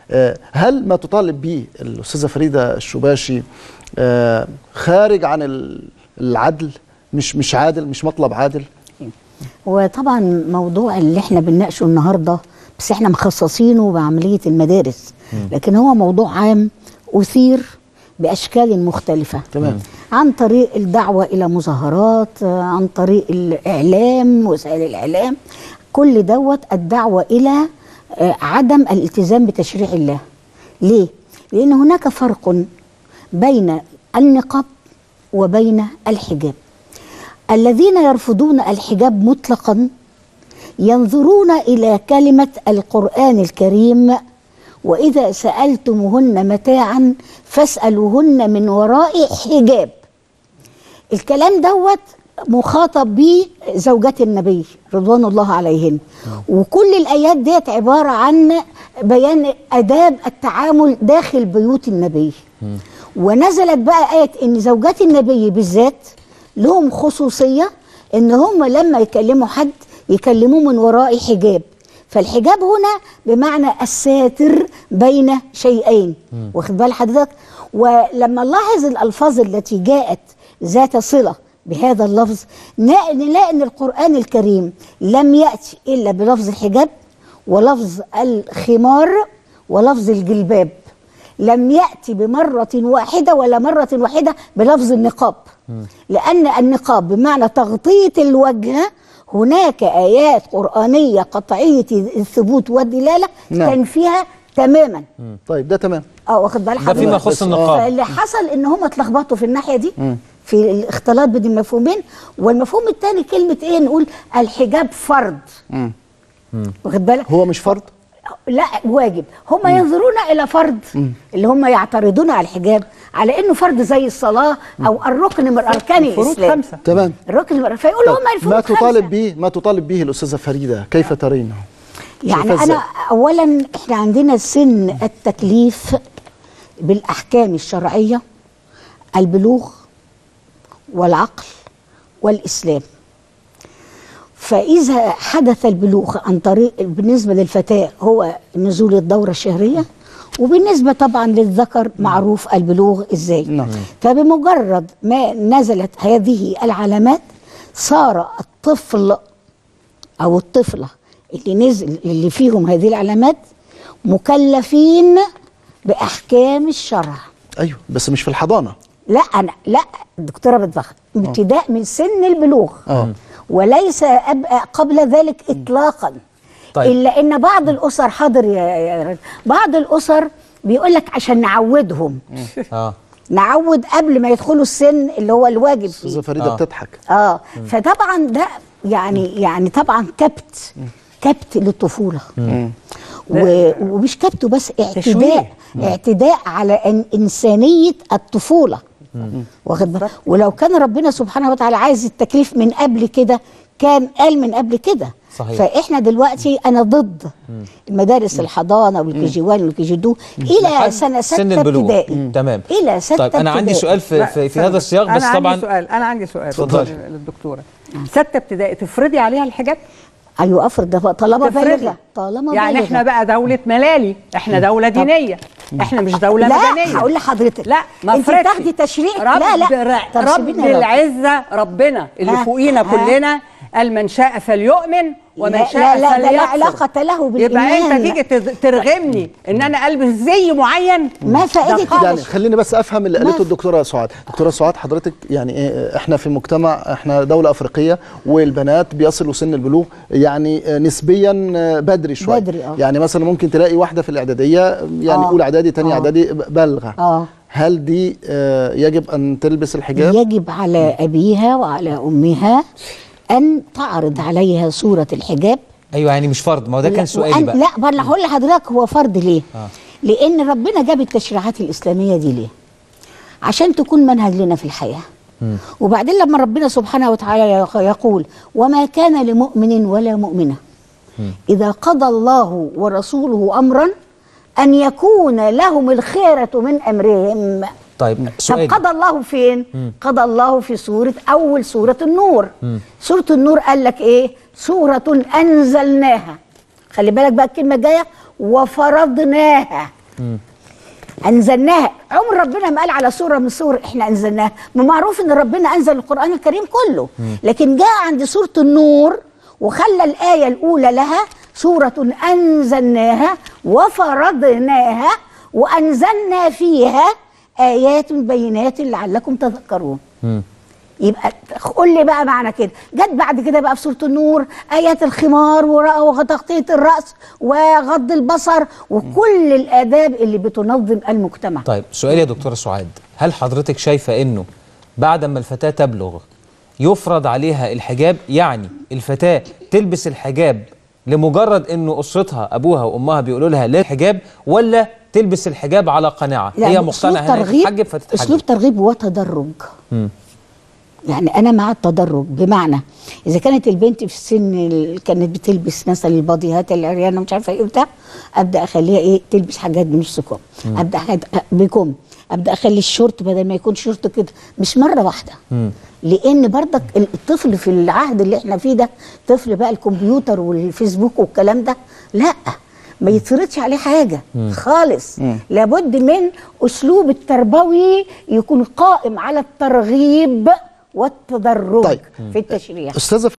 آه، هل ما تطالب به الاستاذه فريده الشباشي آه، خارج عن ال- العدل مش مش عادل مش مطلب عادل وطبعا موضوع اللي احنا بنناقشه النهارده بس احنا مخصصينه بعمليه المدارس لكن هو موضوع عام اثير باشكال مختلفه تمام. عن طريق الدعوه الى مظاهرات آه، عن طريق الاعلام وسائل الاعلام كل دوت الدعوه الى آه، عدم الالتزام بتشريع الله ليه لان هناك فرق بين النقاب وبين الحجاب الذين يرفضون الحجاب مطلقا ينظرون الى كلمه القران الكريم واذا سالتموهن متاعا فاسالوهن من وراء حجاب الكلام دوت مخاطب به زوجات النبي رضوان الله عليهن وكل الايات ديت عباره عن بيان اداب التعامل داخل بيوت النبي ونزلت بقى ايه ان زوجات النبي بالذات لهم خصوصيه ان هم لما يكلموا حد يكلموه من وراء حجاب فالحجاب هنا بمعنى الساتر بين شيئين واخد بال حضرتك ولما نلاحظ الالفاظ التي جاءت ذات صله بهذا اللفظ نا- نلاقي ان القران الكريم لم ياتي الا بلفظ الحجاب ولفظ الخمار ولفظ الجلباب لم يأتي بمرة واحدة ولا مرة واحدة بلفظ النقاب لأن النقاب بمعنى تغطية الوجه هناك آيات قرآنية قطعية الثبوت والدلالة نعم. تنفيها تماما طيب ده تمام اه واخد بال ده فيما حضرتك؟ يخص النقاب فاللي حصل ان هم اتلخبطوا في الناحيه دي في الاختلاط بين المفهومين والمفهوم الثاني كلمه ايه نقول الحجاب فرض واخد بالك هو مش فرض لا واجب هم ينظرون الى فرض اللي هم يعترضون على الحجاب على انه فرض زي الصلاه او الركن من اركان الفروض الاسلام خمسة تمام الركن من فيقولوا هم الفروض ما خمسة. تطالب به ما تطالب به الاستاذه فريده كيف ترينه يعني شايفاه انا اولا احنا عندنا سن التكليف بالاحكام الشرعيه البلوغ والعقل والاسلام فاذا حدث البلوغ عن طريق بالنسبه للفتاه هو نزول الدوره الشهريه وبالنسبه طبعا للذكر معروف البلوغ ازاي نعم. فبمجرد ما نزلت هذه العلامات صار الطفل او الطفله اللي نزل اللي فيهم هذه العلامات مكلفين باحكام الشرع ايوه بس مش في الحضانه لا انا لا الدكتوره بتفخر ابتداء من سن البلوغ اه وليس أبقى قبل ذلك اطلاقا طيب. الا ان بعض الاسر حاضر يا يا رجل بعض الاسر بيقول لك عشان نعودهم اه نعود قبل ما يدخلوا السن اللي هو الواجب فيه استاذه فريده آه. بتضحك اه فطبعا ده يعني يعني طبعا كبت كبت للطفوله و- ومش كبت بس اعتداء اعتداء على إن انسانيه الطفوله واخد بالك ولو كان ربنا سبحانه وتعالى عايز التكليف من قبل كده كان قال من قبل كده صحيح. فاحنا دلوقتي انا ضد المدارس الحضانه والكي جي 1 والكي جي 2 لحد الى سنه سته سن البلوغ ابتدائي تمام الى سته طيب انا عندي ابتدائي. سؤال في في, في هذا السياق بس أنا طبعا عندي سؤال أنا عندي سؤال اتفضلي. للدكتورة ستة ابتدائي تفرضي عليها الحجاب؟ ايوه افرض ده طالما تفرضي. بالغه طالما يعني بالغة. احنا بقى دولة ملالي احنا دولة دينية احنا مش دولة لا مدنية هقول لحضرتك لا ما انت فرقش. بتاخدي تشريع رب لا لا ر- طب رب سيبيني يا رب. العزة ربنا اللي ها؟ فوقينا ها؟ كلنا قال من شاء فليؤمن ومن لا شاء لا لا, ده لا فليكفر علاقه له بالايمان يبقى انت تيجي تز- ترغمني ان انا البس زي معين ما ده فائده خالص. يعني خليني بس افهم اللي ما قالته في- الدكتوره سعاد دكتوره سعاد حضرتك يعني إيه احنا في مجتمع احنا دوله افريقيه والبنات بيصلوا سن البلوغ يعني آه، نسبيا آه، بدري شويه بدري، آه. يعني مثلا ممكن تلاقي واحده في الاعداديه يعني آه. اولى اعدادي ثانيه آه. اعدادي بالغه اه هل دي آه، يجب ان تلبس الحجاب يجب على ابيها وعلى امها ان تعرض عليها صوره الحجاب ايوه يعني مش فرض ما هو ده كان لا، سؤالي وأن- بقى لا بل هقول لحضرتك هو فرض ليه؟ آه. لان ربنا جاب التشريعات الاسلاميه دي ليه؟ عشان تكون منهج لنا في الحياه وبعدين لما ربنا سبحانه وتعالى يق- يقول وما كان لمؤمن ولا مؤمنه اذا قضى الله ورسوله امرا ان يكون لهم الخيره من امرهم طيب طب سؤالي قضى الله فين؟ قضى الله في سورة أول سورة النور سورة النور قال لك إيه؟ سورة أنزلناها خلي بالك بقى الكلمه الجايه وفرضناها انزلناها عمر ربنا ما قال على سوره من سور احنا انزلناها ما معروف ان ربنا انزل القران الكريم كله لكن جاء عند سوره النور وخلى الايه الاولى لها سوره انزلناها وفرضناها وانزلنا فيها ايات بينات لعلكم تذكرون يبقى قول لي بقى معنى كده جت بعد كده بقى في سوره النور ايات الخمار ورا- وتغطيه الراس وغض البصر وكل الاداب اللي بتنظم المجتمع طيب سؤال يا دكتوره سعاد هل حضرتك شايفه انه بعد ما الفتاه تبلغ يفرض عليها الحجاب يعني الفتاه تلبس الحجاب لمجرد انه اسرتها ابوها وامها بيقولوا لها لا حجاب ولا تلبس الحجاب على قناعه هي يعني مقتنعه أسلوب انها ترغيب تتحجب فتتحجب اسلوب ترغيب وتدرج يعني انا مع التدرج بمعنى اذا كانت البنت في السن ال- كانت بتلبس مثلا الباديهات العريانه مش عارفه ايه وبتاع ابدا اخليها ايه تلبس حاجات بنص كم ابدا أخد- بكم ابدا اخلي الشورت بدل ما يكون شورت كده مش مره واحده لان برضك الطفل في العهد اللي احنا فيه ده طفل بقى الكمبيوتر والفيسبوك والكلام ده لا ما يتفرضش عليه حاجه خالص لابد من اسلوب التربوي يكون قائم على الترغيب والتدرج طيب. في التشريع استاذه